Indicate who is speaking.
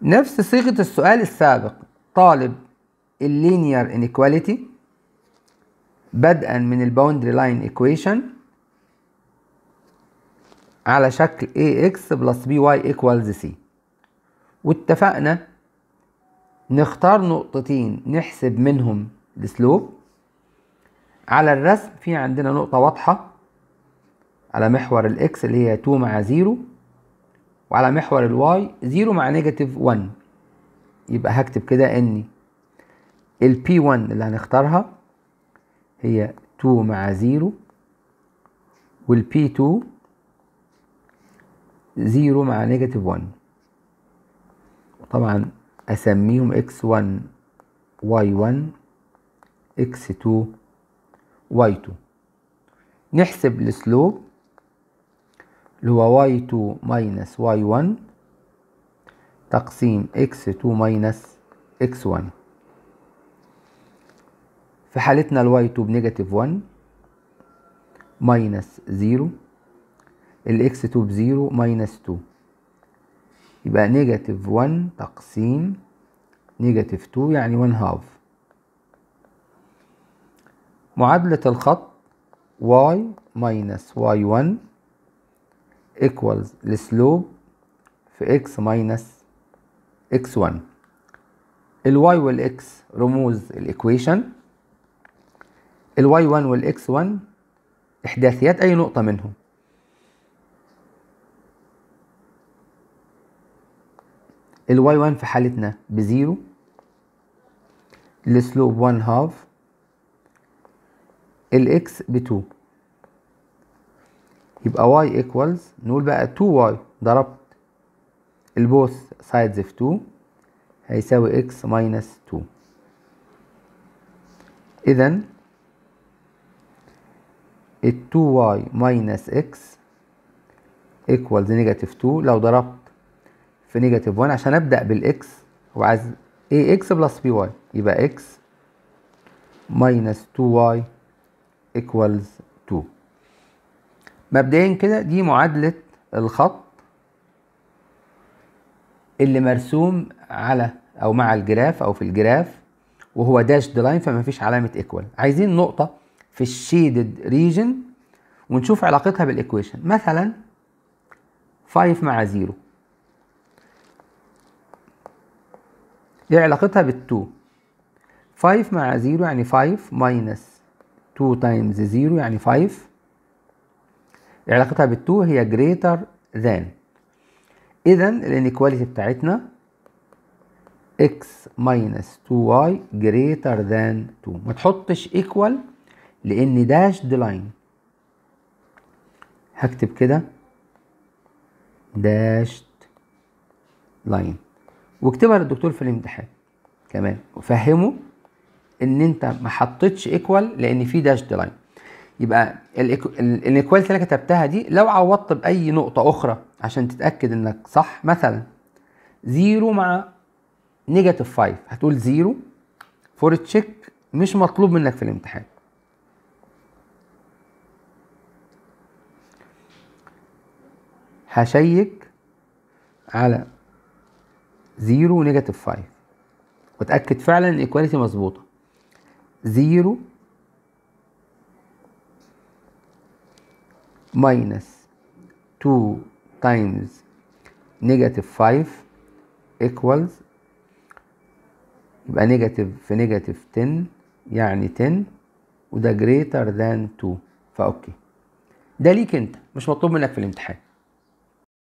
Speaker 1: نفس صيغة السؤال السابق طالب اللينير انيكواليتي بدءا من الباوندري لاين ايكويشن على شكل ax بلس by equals c واتفقنا نختار نقطتين نحسب منهم السلوب على الرسم في عندنا نقطة واضحة على محور الاكس اللي هي 2 مع 0 وعلى محور الواي 0 مع نيجاتيف 1 يبقى هكتب كده ان ال P1 اللي هنختارها هي 2 مع 0 وال P2 0 مع نيجاتيف 1 طبعا اسميهم x1 y1 x2 y2 نحسب السلوب اللي هو y2 minus y1 تقسيم x2 minus x1 في حالتنا ال y2 بنيجاتيف 1 minus 0 ال x2 ب 0 minus 2 يبقى نيجاتيف 1 تقسيم نيجاتيف 2 يعني 1 هاف معادلة الخط y minus y1 equals السلوب في x minus x1 ال y وال x رموز الايكويشن ال y1 وال x1 احداثيات اي نقطة منهم ال y1 في حالتنا بزيرو السلوب 1 هاف الاكس ب 2 يبقى y equals نقول بقى 2y ضربت البوث سايدز في 2 هيساوي x minus 2 اذا ال 2y minus x equals negative 2 لو ضربت في نيجاتيف 1 عشان ابدا بالاكس هو عايز ايه اكس بلس بي واي يبقى اكس ماينس 2 واي ايكوالز 2 مبدئيا كده دي معادلة الخط اللي مرسوم على او مع الجراف او في الجراف وهو داش لاين فما فيش علامة ايكوال عايزين نقطة في الشيدد ريجن ونشوف علاقتها بالايكويشن مثلا 5 مع 0 ايه علاقتها بال2 5 مع 0 يعني 5 ماينس 2 تايمز 0 يعني 5 علاقتها بال2 هي greater than اذا الانيكواليتي بتاعتنا x minus 2y greater than 2 ما تحطش equal لان داش لاين هكتب كده داش لاين واكتبها للدكتور في الامتحان كمان وفهمه ان انت ما حطيتش ايكوال لان في داش لاين يبقى الايكواليتي اللي كتبتها دي لو عوضت باي نقطه اخرى عشان تتاكد انك صح مثلا زيرو مع نيجاتيف 5 هتقول زيرو فور تشيك مش مطلوب منك في الامتحان هشيك على 0 ونيجاتيف 5 واتاكد فعلا ان الايكواليتي مظبوطه 0 ماينس 2 تايمز نيجاتيف 5 ايكوالز يبقى نيجاتيف في نيجاتيف 10 يعني 10 وده greater than 2 فاوكي ده ليك انت مش مطلوب منك في الامتحان